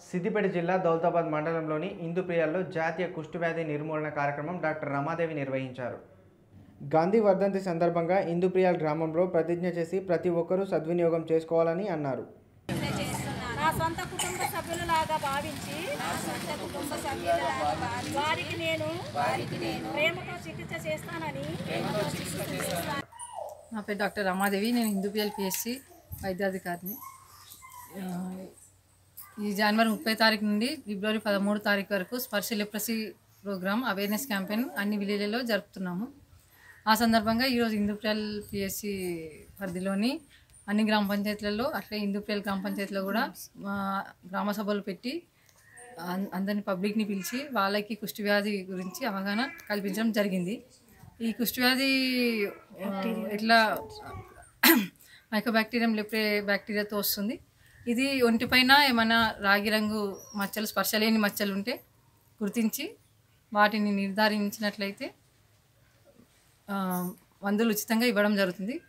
సిద్దిపేట జిల్లా దౌలతాబాద్ మండలంలోని ఇందుప్రియాల్లో జాతీయ కుష్ఠవ్యాధి నిర్మూలన కార్యక్రమం డాక్టర్ రమాదేవి నిర్వహించారు గాంధీ వర్ధంతి సందర్భంగా ఇందుప్రియాల్ గ్రామంలో ప్రతిజ్ఞ చేసి ప్రతి ఒక్కరూ సద్వినియోగం చేసుకోవాలని అన్నారు నా సొంత కుటుంబ సభ్యులలాగా భావించి నా సొంత కుటుంబ సభ్యులలాగా వారికి నేను వారికి నేను ప్రేమతో చికిత్స చేస్తానని నా పేరు డాక్టర్ రమాదేవి నేను హిందూపిఎల్ పిఎస్సి వైద్యాధికారిని ఆ, ఈ జనవరి ముప్పై తారీఖు నుండి ఫిబ్రవరి పదమూడు తారీఖు వరకు స్పర్శ లెప్రసీ ప్రోగ్రామ్ అవేర్నెస్ క్యాంపెయిన్ అన్ని విలేజ్లలో జరుపుతున్నాము ఆ సందర్భంగా ఈరోజు హిందూప్రియల్ పిఎస్సి పరిధిలోని అన్ని గ్రామ పంచాయతీలలో అట్లే హిందూప్రియల్ గ్రామ పంచాయతీలో కూడా ఆ, గ్రామ సభలు పెట్టి అన్- అందరిని పబ్లిక్ని పిలిచి వాళ్ళకి కుష్టి వ్యాధి గురించి అవగాహన కల్పించడం జరిగింది ఈ కుష్టి వ్యాధి ఆ, ఎట్లా మైకోబాక్టీరియం లెప్రే బ్యాక్టీరియాతో వస్తుంది ఇది ఒంటిపైన ఏమైనా రాగి రంగు మచ్చలు స్పర్శ లేని మచ్చలు ఉంటే గుర్తించి వాటిని నిర్ధారించినట్లయితే ఆ, మందులు ఉచితంగా ఇవ్వడం జరుగుతుంది